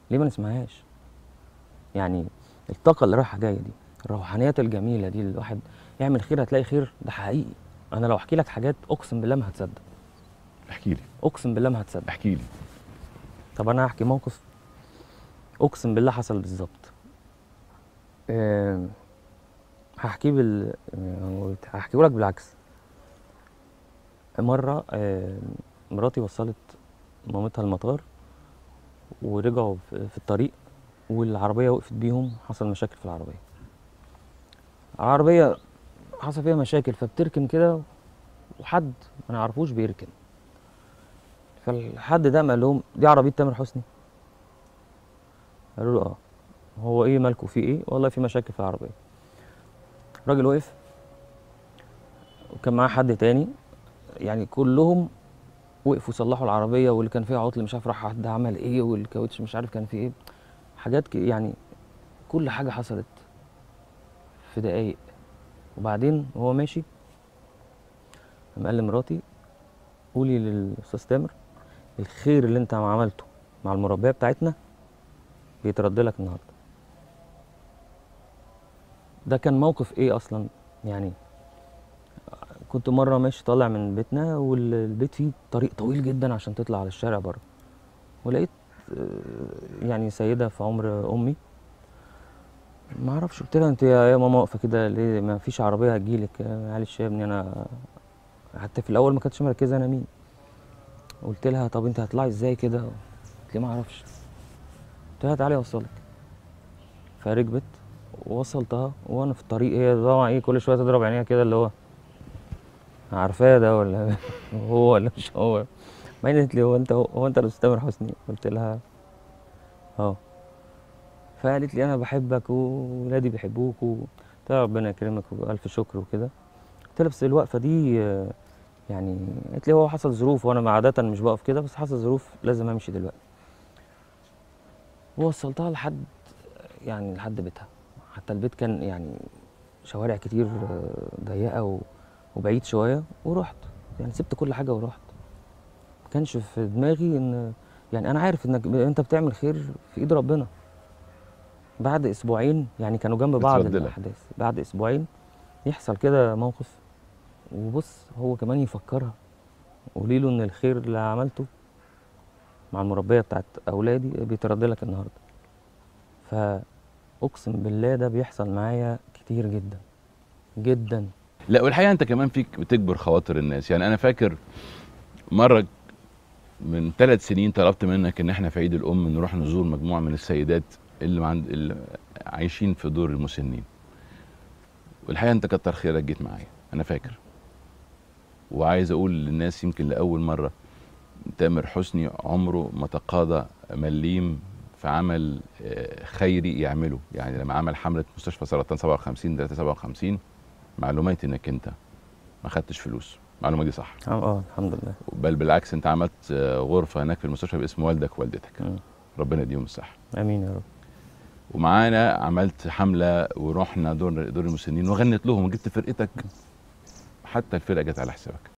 ليه ما نسمعهاش يعني الطاقه اللي رايحه جايه دي الروحانيات الجميله دي الواحد يعمل خير هتلاقي خير ده حقيقي انا لو احكي لك حاجات اقسم بالله ما هتصدق احكي لي اقسم بالله ما هتصدق احكي لي طب انا هحكي موقف اقسم بالله حصل بالظبط آم، هحكيه بال هحكيه لك بالعكس مره آم، مراتي وصلت مامتها المطار ورجعوا في في الطريق والعربيه وقفت بيهم حصل مشاكل في العربيه العربيه حصل فيها مشاكل فبتركن كده وحد ما نعرفوش بيركن فالحد ده قال لهم دي عربيه تامر حسني قالوا له اه هو ايه مالكوا في ايه والله في مشاكل في العربيه الراجل وقف وكان معاه حد تاني يعني كلهم وقفوا صلحوا العربيه واللي كان فيها عطل مش عارف راح حد عمل ايه والكاوتش مش عارف كان فيه ايه حاجات ك- يعني كل حاجه حصلت في دقايق وبعدين وهو ماشي قام قال لمراتي قولي للاستاذ تامر الخير اللي انت عملته مع المربيه بتاعتنا بيترد لك النهارده ده كان موقف ايه اصلا يعني كنت مره ماشي طالع من بيتنا والبيت فيه طريق طويل جدا عشان تطلع على الشارع بره ولقيت آه، يعني سيده في عمر امي ما اعرفش قلت لها انت يا يا ماما واقفه كده ليه ما فيش عربيه هتجيلك آه، معلش يا ابني انا حتى في الاول ما كانتش مركزه انا مين قلت لها طب انت هتطلعي ازاي كده قلت لي ما اعرفش قلت لها تعالي اوصلك فركبت ووصلتها وانا في الطريق هي طبعا ايه كل شويه تضرب عينيها كده اللي هو عارفاه ده ولا هو ولا مش هو بعدين قالت لي هو انت هو انت الاستاذ تامر حسني قلت لها اه فقالت لي انا بحبك وولادي بيحبوك و... قلت لها ربنا يكرمك والف شكر وكده قلت لها بس الوقفه دي آه، يعني قالت لي هو حصل ظروف وانا عاده مش بقف كده بس حصل ظروف لازم امشي دلوقتي ووصلتها لحد يعني لحد بيتها حتى البيت كان يعني شوارع كتير آه، ضيقه و... وبعيد شويه ورحت يعني سبت كل حاجه ورحت ما كانش في دماغي ان يعني انا عارف انك ب- انت بتعمل خير في ايد ربنا بعد اسبوعين يعني كانوا جنب بعض بترد لك. الاحداث بعد اسبوعين يحصل كده موقف وبص هو كمان يفكرها قولي له ان الخير اللي عملته مع المربيه بتاعت اولادي بيترد لك النهارده فاقسم بالله ده بيحصل معايا كتير جدا جدا لا والحقيقه انت كمان فيك بتجبر خواطر الناس يعني انا فاكر مره من ثلاث سنين طلبت منك ان احنا في عيد الام نروح نزور مجموعه من السيدات اللي, عند اللي عايشين في دور المسنين والحقيقه انت كتر خيرك جيت معايا انا فاكر وعايز اقول للناس يمكن لاول مره تامر حسني عمره ما تقاضى مليم في عمل آه، خيري يعمله يعني لما عمل حمله مستشفى سرطان 57 357 معلوماتي انك انت ما خدتش فلوس المعلومه دي صح اه آه، الحمد لله بل بالعكس انت عملت آه، غرفه هناك في المستشفى باسم والدك ووالدتك مم. ربنا يديهم الصحه امين يا رب ومعانا عملت حمله ورحنا دور دور المسنين وغنت لهم وجبت فرقتك حتى الفرقه جت على حسابك